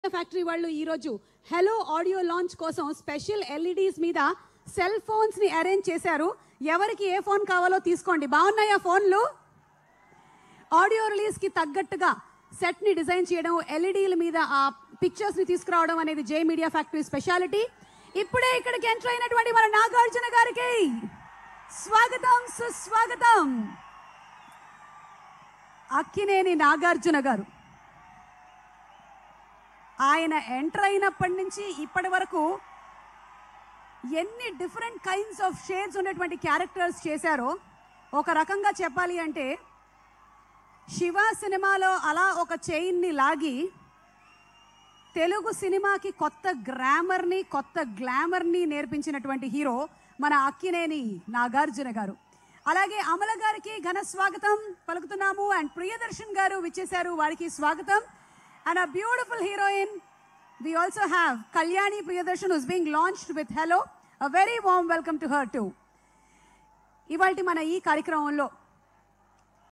factory వాళ్ళు ఈరోజు hello audio launch కోసం స్పెషల్ ఎల్ఈడీస్ మీద సెల్ ఫోన్స్ ని అరేంజ్ చేశారు ఎవరికి ఏ ఫోన్ కావాలో తీసుకోండి బాగున్నాయా ఫోన్లు ఆడియో రిలీజ్ కి తగ్గట్టుగా సెట్ ని డిజైన్ చేయడం ఎల్ఈడీల మీద ఆ పిక్చర్స్ ని తీసుకురావడం అనేది జే మీడియా ఫ్యాక్టరీ స్పెషాలిటీ ఇప్పుడే ఇక్కడికి ఎంటర్ అయినటువంటి మన నాగార్జున గారికి స్వాగతం సుస్వాగతం అక్కినేని నాగార్జున గారు ఆయన ఎంటర్ అయినప్పటి నుంచి ఇప్పటి వరకు ఎన్ని డిఫరెంట్ కైండ్స్ ఆఫ్ షేడ్స్ ఉన్నటువంటి క్యారెక్టర్స్ చేశారో ఒక రకంగా చెప్పాలి అంటే శివ సినిమాలో అలా ఒక చైన్ని లాగి తెలుగు సినిమాకి కొత్త గ్రామర్ని కొత్త గ్లామర్ని నేర్పించినటువంటి హీరో మన అక్కినేని నాగార్జున గారు అలాగే అమల గారికి ఘన స్వాగతం పలుకుతున్నాము అండ్ ప్రియదర్శన్ గారు విచ్చేశారు వారికి స్వాగతం and a beautiful heroine we also have Kalyani Priyadarshan who's being launched with hello a very warm welcome to her to ఇవాళ మన ఈ కార్యక్రమంలో